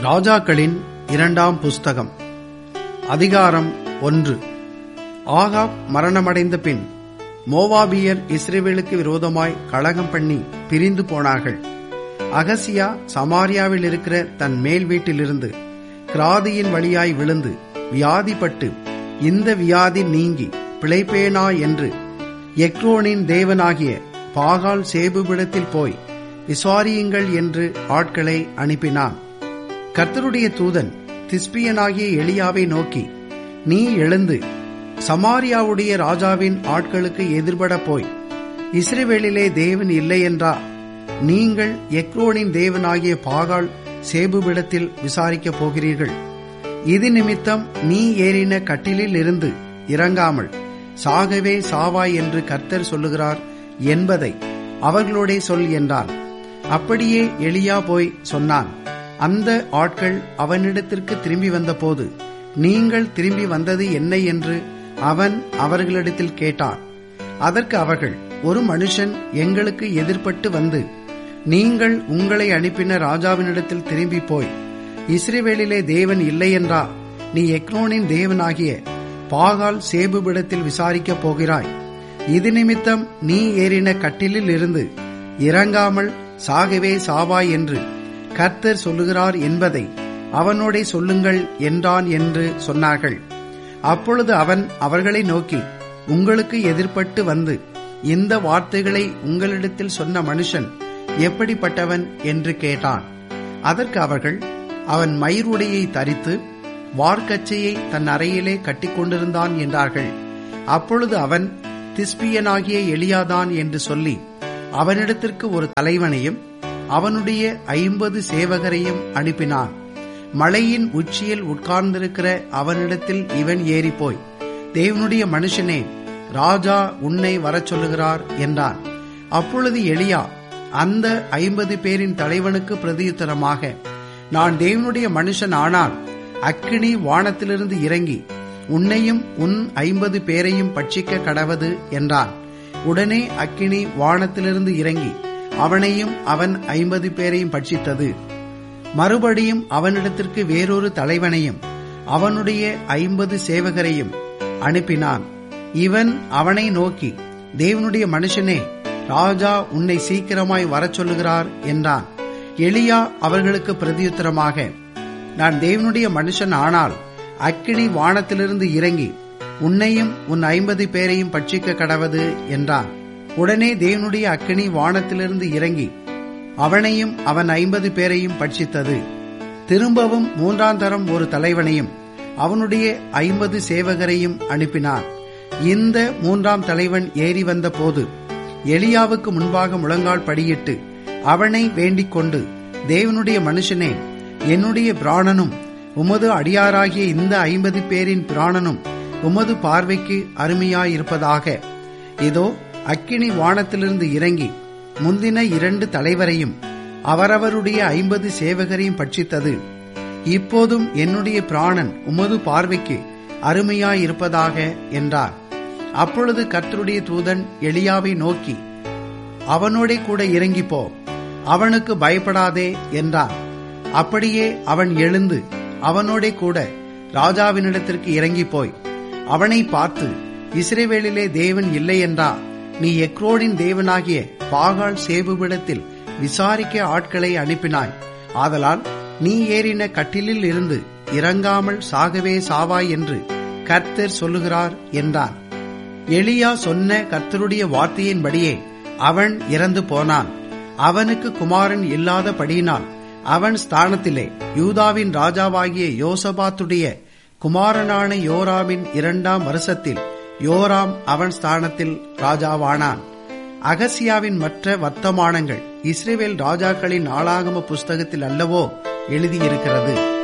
ராஜாக்களின் இரண்டாம் புஸ்தகம் அதிகாரம் ஒன்று ஆகாப் மரணமடைந்த பின் மோவாபியர் இஸ்ரேவேலுக்கு விரோதமாய் கலகம் பண்ணி பிரிந்து போனார்கள் அகசியா சமாரியாவில் இருக்கிற தன் மேல் வீட்டிலிருந்து கிராதியின் வழியாய் விழுந்து வியாதிப்பட்டு இந்த வியாதி நீங்கி பிழைப்பேனா என்று எக்ரோனின் தேவனாகிய பாகால் சேபுவிடத்தில் போய் விசாரியுங்கள் என்று ஆட்களை அனுப்பினான் கர்த்தருடைய தூதன் திஸ்பியனாகிய எலியாவை நோக்கி நீ எழுந்து சமாரியாவுடைய ராஜாவின் ஆட்களுக்கு எதிர்பட போய் இஸ்ரேவேலிலே தேவன் இல்லை என்றா நீங்கள் எக்ரோனின் தேவனாகிய பாகால் சேபுவிடத்தில் விசாரிக்கப் போகிறீர்கள் இது நிமித்தம் நீ ஏறின கட்டிலில் இருந்து இறங்காமல் சாகவே சாவாய் என்று கர்த்தர் சொல்லுகிறார் என்பதை அவர்களோடே சொல் என்றான் அப்படியே எளியா போய் சொன்னான் அந்த ஆட்கள் அவனிடத்திற்கு திரும்பி வந்தபோது நீங்கள் திரும்பி வந்தது என்ன என்று அவன் அவர்களிடத்தில் கேட்டான் அதற்கு அவர்கள் ஒரு மனுஷன் எங்களுக்கு எதிர்ப்பட்டு வந்து நீங்கள் உங்களை அனுப்பின ராஜாவினிடத்தில் திரும்பி போய் இஸ்ரேவேலிலே தேவன் இல்லை என்றா நீ எக்ரோனின் தேவனாகிய பாகால் சேபுவிடத்தில் விசாரிக்கப் போகிறாய் இது நிமித்தம் நீ ஏறின கட்டிலில் இருந்து இறங்காமல் சாகவே சாவாய் என்று கர்த்தர் சொல்லுகிறார் என்பதை அவனோடே சொல்லுங்கள் என்றான் என்று சொன்னார்கள் அப்பொழுது அவன் அவர்களை நோக்கி உங்களுக்கு எதிர்ப்பட்டு வந்து இந்த வார்த்தைகளை உங்களிடத்தில் சொன்ன மனுஷன் எப்படிப்பட்டவன் என்று கேட்டான் அதற்கு அவர்கள் அவன் மயிர் உடையை தரித்து வார்க்கச்சையை தன் அறையிலே கட்டிக்கொண்டிருந்தான் என்றார்கள் அப்பொழுது அவன் திஸ்பியனாகிய எளியாதான் என்று சொல்லி அவனிடத்திற்கு ஒரு தலைவனையும் அவனுடைய ஐம்பது சேவகரையும் அனுப்பினான் மலையின் உச்சியில் உட்கார்ந்திருக்கிற அவனிடத்தில் இவன் ஏறிப்போய் தேவனுடைய மனுஷனே ராஜா உன்னை வரச் சொல்லுகிறார் என்றான் அப்பொழுது எளியா அந்த ஐம்பது பேரின் தலைவனுக்கு பிரதியுத்தரமாக நான் தேவனுடைய மனுஷன் ஆனால் அக்கினி வானத்திலிருந்து இறங்கி உன்னையும் உன் ஐம்பது பேரையும் பட்சிக்க கடவது என்றான் உடனே அக்கினி வானத்திலிருந்து இறங்கி அவனையும் அவன் ஐம்பது பேரையும் பட்சித்தது மறுபடியும் அவனிடத்திற்கு வேறொரு தலைவனையும் அவனுடைய ஐம்பது சேவகரையும் அனுப்பினான் இவன் அவனை நோக்கி தேவனுடைய மனுஷனே ராஜா உன்னை சீக்கிரமாய் வரச் சொல்லுகிறார் என்றான் எளியா அவர்களுக்கு பிரதியுத்தரமாக நான் தேவனுடைய மனுஷன் ஆனால் அக்கினி வானத்திலிருந்து இறங்கி உன்னையும் உன் ஐம்பது பேரையும் பட்சிக்க கடவது என்றான் உடனே தேவனுடைய அக்கினி வானத்திலிருந்து இறங்கி அவனையும் அவன் ஐம்பது பேரையும் பட்சித்தது திரும்பவும் மூன்றாம் தரம் ஒரு தலைவனையும் அவனுடைய ஐம்பது சேவகரையும் அனுப்பினான் இந்த மூன்றாம் தலைவன் ஏறி வந்த போது எலியாவுக்கு முன்பாக முழங்கால் படியிட்டு அவனை வேண்டிக் கொண்டு தேவனுடைய மனுஷனே என்னுடைய பிராணனும் உமது அடியாராகிய இந்த ஐம்பது பேரின் பிராணனும் உமது பார்வைக்கு அருமையாயிருப்பதாக இதோ அக்கினி வானத்திலிருந்து இறங்கி முந்தின இரண்டு தலைவரையும் அவரவருடைய ஐம்பது சேவகரையும் பட்சித்தது இப்போதும் என்னுடைய பிராணன் உமது பார்வைக்கு அருமையாயிருப்பதாக என்றார் அப்பொழுது கர்த்தருடைய தூதன் எளியாவை நோக்கி அவனோடே கூட இறங்கி போ அவனுக்கு பயப்படாதே என்றான் அப்படியே அவன் எழுந்து அவனோடே கூட ராஜாவினிடத்திற்கு இறங்கி போய் அவனை பார்த்து இஸ்ரேவேலிலே தேவன் இல்லை என்றா நீ எக்ரோனின் தேவனாகிய பாகால் சேபுவிடத்தில் விசாரிக்க ஆட்களை அனுப்பினாய் ஆதலால் நீ ஏறின கட்டிலில் இருந்து இறங்காமல் சாகவே சாவாய் என்று கர்த்தர் சொல்லுகிறார் என்றான் எளியா சொன்ன கர்த்தருடைய வார்த்தையின்படியே அவன் இறந்து போனான் அவனுக்கு குமாரன் இல்லாதபடியினால் அவன் ஸ்தானத்திலே யூதாவின் ராஜாவாகிய யோசபாத்துடைய குமாரனான யோராமின் இரண்டாம் வருஷத்தில் யோராம் அவன் ஸ்தானத்தில் ராஜாவானான் அகசியாவின் மற்ற வர்த்தமானங்கள் இஸ்ரேவேல் ராஜாக்களின் ஆளாகம புஸ்தகத்தில் அல்லவோ எழுதியிருக்கிறது